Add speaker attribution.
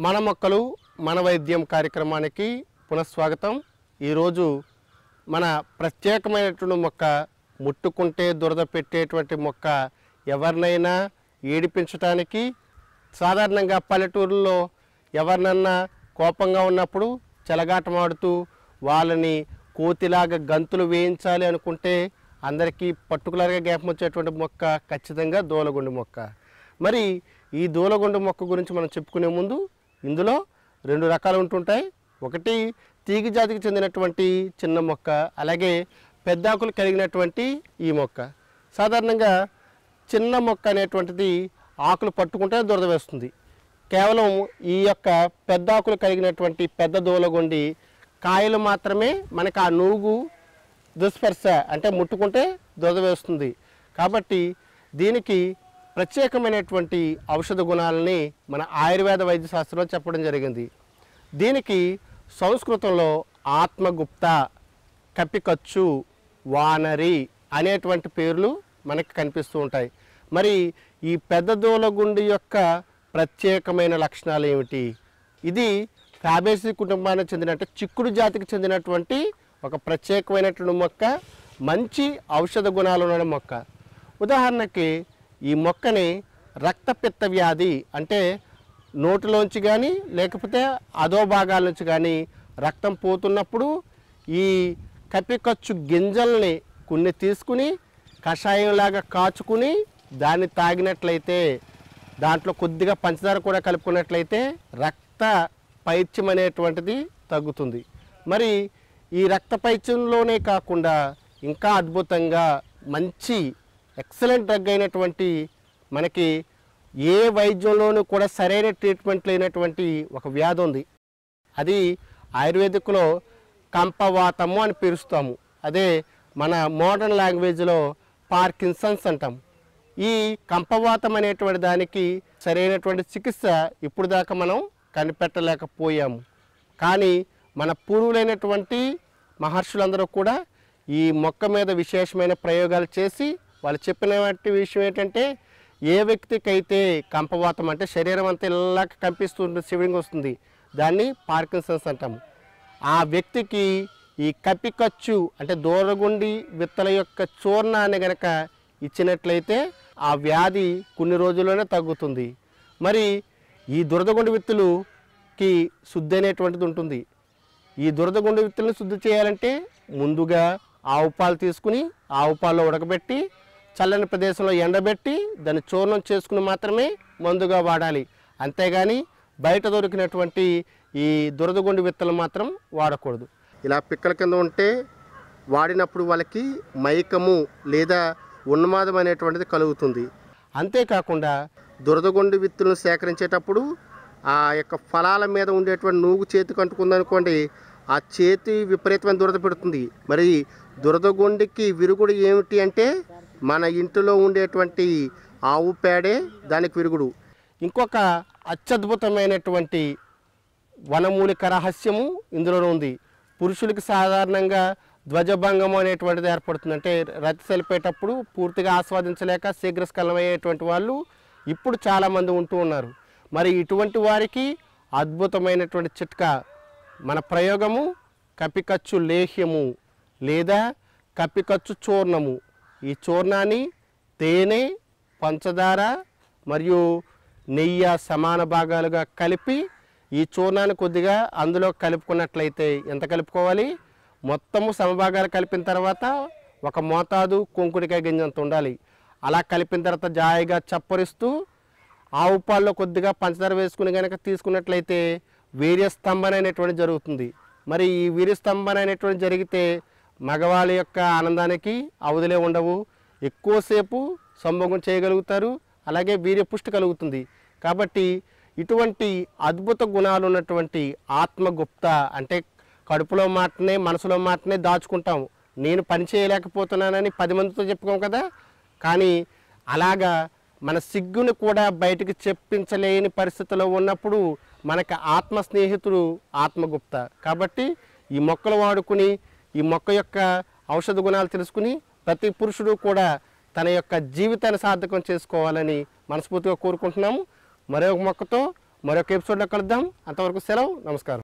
Speaker 1: మన మొక్కలు మన వైద్యం కార్యక్రమానికి పునఃస్వాగతం ఈరోజు మన ప్రత్యేకమైనటువంటి మొక్క ముట్టుకుంటే దురద పెట్టేటువంటి మొక్క ఎవరినైనా ఏడిపించటానికి సాధారణంగా పల్లెటూరులో ఎవరినన్నా కోపంగా ఉన్నప్పుడు చెలగాటమాడుతూ వాళ్ళని కోతిలాగా గంతులు వేయించాలి అనుకుంటే అందరికీ పర్టికులర్గా జ్ఞాపకం వచ్చేటువంటి మొక్క ఖచ్చితంగా దూలగుండు మొక్క మరి ఈ దూలగుండు మొక్క గురించి మనం చెప్పుకునే ముందు ఇందులో రెండు రకాలు ఉంటుంటాయి ఒకటి తీగ జాతికి చెందినటువంటి చిన్న మొక్క అలాగే పెద్దాకులు కలిగినటువంటి ఈ మొక్క సాధారణంగా చిన్న మొక్క అనేటువంటిది ఆకులు పట్టుకుంటే దురద వేస్తుంది కేవలం ఈ యొక్క పెద్ద ఆకులు కలిగినటువంటి పెద్ద దూలగొండి కాయలు మాత్రమే మనకు ఆ నూగు దుస్పర్శ అంటే ముట్టుకుంటే దురద వేస్తుంది కాబట్టి దీనికి ప్రత్యేకమైనటువంటి ఔషధ గుణాలని మన ఆయుర్వేద వైద్య శాస్త్రంలో చెప్పడం జరిగింది దీనికి సంస్కృతంలో ఆత్మగుప్త కపికచ్చు వానరి అనేటువంటి పేర్లు మనకి కనిపిస్తూ ఉంటాయి మరి ఈ పెద్ద దూలగుండి యొక్క ప్రత్యేకమైన లక్షణాలు ఏమిటి ఇది ఫ్యాబేసి కుటుంబానికి చెందినట్టు చిక్కుడు జాతికి చెందినటువంటి ఒక ప్రత్యేకమైనటువంటి మొక్క మంచి ఔషధ గుణాలు ఉన్న మొక్క ఉదాహరణకి ఈ మొక్కని రక్తపిత్త వ్యాధి అంటే నోటిలోంచి కానీ లేకపోతే అదో భాగాల నుంచి కానీ రక్తం పోతున్నప్పుడు ఈ కపికచ్చు గింజల్ని కొన్ని తీసుకుని కషాయంలాగా కాచుకుని దాన్ని తాగినట్లయితే దాంట్లో కొద్దిగా పంచదార కూడా కలుపుకున్నట్లయితే రక్త పైత్యం అనేటువంటిది తగ్గుతుంది మరి ఈ రక్త పైత్యంలోనే కాకుండా ఇంకా అద్భుతంగా మంచి ఎక్సలెంట్ డ్రగ్ అయినటువంటి మనకి ఏ వైద్యంలోనూ కూడా సరైన ట్రీట్మెంట్ లేనటువంటి ఒక వ్యాధి ఉంది అది ఆయుర్వేదిక్లో కంపవాతము అని పిలుస్తాము అదే మన మోడర్న్ లాంగ్వేజ్లో పార్కిన్సన్స్ అంటాం ఈ కంపవాతం అనేటువంటి దానికి సరైనటువంటి చికిత్స ఇప్పుడు దాకా మనం కనిపెట్టలేకపోయాము కానీ మన పూర్వులైనటువంటి మహర్షులందరూ కూడా ఈ మొక్క మీద విశేషమైన ప్రయోగాలు చేసి వాళ్ళు చెప్పినటువంటి విషయం ఏంటంటే ఏ వ్యక్తికైతే కంపవాతం అంటే శరీరం అంతా ఇలా కంపిస్తుంది శివరింగ్ వస్తుంది దాన్ని పార్కిన్సన్స్ అంటాము ఆ వ్యక్తికి ఈ కప్పికచ్చు అంటే దూరగుండి విత్తల యొక్క చూర్ణాన్ని గనక ఇచ్చినట్లయితే ఆ వ్యాధి కొన్ని రోజుల్లోనే తగ్గుతుంది మరి ఈ దురదగుండి విత్తులుకి శుద్ధి అనేటువంటిది ఉంటుంది ఈ దురదగుండు విత్తులను శుద్ధి చేయాలంటే ముందుగా ఆవు పాలు తీసుకుని ఆవు పాల్లో ఉడకబెట్టి చల్లని ప్రదేశంలో ఎండబెట్టి దాన్ని చూర్ణం చేసుకుని మాత్రమే మందుగా వాడాలి అంతేగాని బయట దొరికినటువంటి ఈ దురదగుండు విత్తలు మాత్రం వాడకూడదు ఇలా పిక్కల కింద ఉంటే వాడినప్పుడు వాళ్ళకి మైకము లేదా ఉన్మాదం అనేటువంటిది కలుగుతుంది అంతేకాకుండా దురదగొండు విత్తులను సేకరించేటప్పుడు ఆ యొక్క ఫలాల మీద ఉండేటువంటి నూగు చేతికి అంటుకుందనుకోండి ఆ చేతి విపరీతమైన దురద పెడుతుంది మరి దురదగొండికి విరుగుడు ఏమిటి అంటే మన ఇంటిలో ఉండేటువంటి ఆవు పేడే దానికి విరుగుడు ఇంకొక అత్యద్భుతమైనటువంటి వనమూలిక రహస్యము ఇందులో ఉంది పురుషులకి సాధారణంగా ధ్వజభంగం అనేటువంటిది ఏర్పడుతుంది అంటే రతి సెలిపేటప్పుడు పూర్తిగా ఆస్వాదించలేక శీఘ్రస్ఖలమయ్యేటువంటి వాళ్ళు ఇప్పుడు చాలామంది ఉంటూ ఉన్నారు మరి ఇటువంటి వారికి అద్భుతమైనటువంటి చిట్కా మన ప్రయోగము కపికచ్చు లేహ్యము లేదా కపికచ్చు చూర్ణము ఈ చూర్ణాన్ని తేనె పంచదార మరియు నెయ్యి సమాన భాగాలుగా కలిపి ఈ చూర్ణాన్ని కొద్దిగా అందులో కలుపుకున్నట్లయితే ఎంత కలుపుకోవాలి మొత్తము సమభాగాలు కలిపిన తర్వాత ఒక మోతాదు కుంకుడికాయ గింజంత ఉండాలి అలా కలిపిన తర్వాత జాయిగా చప్పరిస్తూ ఆవు పాల్లో కొద్దిగా పంచదార వేసుకుని కనుక తీసుకున్నట్లయితే వీర్యస్తంభన అనేటువంటి జరుగుతుంది మరి ఈ వీర్యస్తంభన అనేటువంటి జరిగితే మగవాళ్ళ యొక్క ఆనందానికి అవధులే ఉండవు ఎక్కువసేపు సంభోగం చేయగలుగుతారు అలాగే వీర్యపుష్టి కలుగుతుంది కాబట్టి ఇటువంటి అద్భుత గుణాలు ఉన్నటువంటి ఆత్మగుప్త అంటే కడుపులో మాటనే మనసులో మాటనే దాచుకుంటాం నేను పని చేయలేకపోతున్నానని పది మందితో చెప్పుకోం కదా కానీ అలాగా మన సిగ్గుని కూడా బయటికి చెప్పించలేని పరిస్థితిలో ఉన్నప్పుడు మనకు ఆత్మ స్నేహితుడు ఆత్మగుప్త కాబట్టి ఈ మొక్కలు వాడుకుని ఈ మొక్క యొక్క ఔషధ గుణాలు తెలుసుకుని ప్రతి పురుషుడు కూడా తన యొక్క జీవితాన్ని సార్థకం చేసుకోవాలని మనస్ఫూర్తిగా కోరుకుంటున్నాము మరొక మొక్కతో మరొక ఎపిసోడ్లో కలుద్దాం అంతవరకు సెలవు నమస్కారం